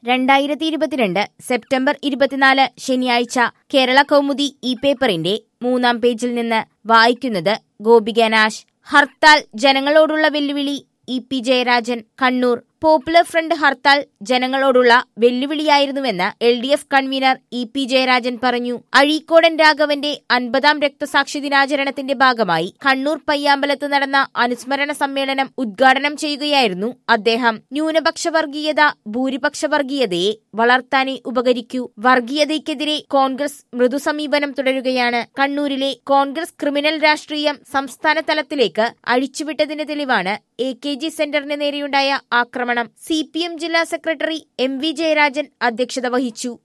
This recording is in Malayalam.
രണ്ടായിരത്തി ഇരുപത്തിരണ്ട് സെപ്റ്റംബർ ഇരുപത്തിനാല് ശനിയാഴ്ച കേരള കൗമുദി ഈ പേപ്പറിന്റെ മൂന്നാം പേജിൽ നിന്ന് വായിക്കുന്നത് ഗോപിക നാശ് ഹർത്താൽ ജനങ്ങളോടുള്ള വെല്ലുവിളി E P Jayarajan Kannur Popular Front hartal ജനങ്ങളോടുള്ള വെല്ലുവിളിയായിരുന്നുവെന്ന് L D F convener E P Jayarajan പറഞ്ഞു അഴീക്കോടൻ രാഘവന്റെ അൻപതാം രക്തസാക്ഷി ദിനാചരണത്തിന്റെ ഭാഗമായി കണ്ണൂർ പയ്യാമ്പലത്ത് നടന്ന അനുസ്മരണ സമ്മേളനം ഉദ്ഘാടനം ചെയ്യുകയായിരുന്നു അദ്ദേഹം ന്യൂനപക്ഷ വർഗീയത ഭൂരിപക്ഷ വർഗീയതയെ വളർത്താനേ ഉപകരിക്കൂ വർഗീയതയ്ക്കെതിരെ കോൺഗ്രസ് മൃദു സമീപനം തുടരുകയാണ് കണ്ണൂരിലെ കോൺഗ്രസ് ക്രിമിനൽ രാഷ്ട്രീയം സംസ്ഥാന തലത്തിലേക്ക് അഴിച്ചുവിട്ടതിന് തെളിവാണ് എ കെ ജി സെന്ററിന് നേരെയുണ്ടായ ആക്രമണം സി പി എം ജില്ലാ സെക്രട്ടറി എം വി ജയരാജൻ അധ്യക്ഷത വഹിച്ചു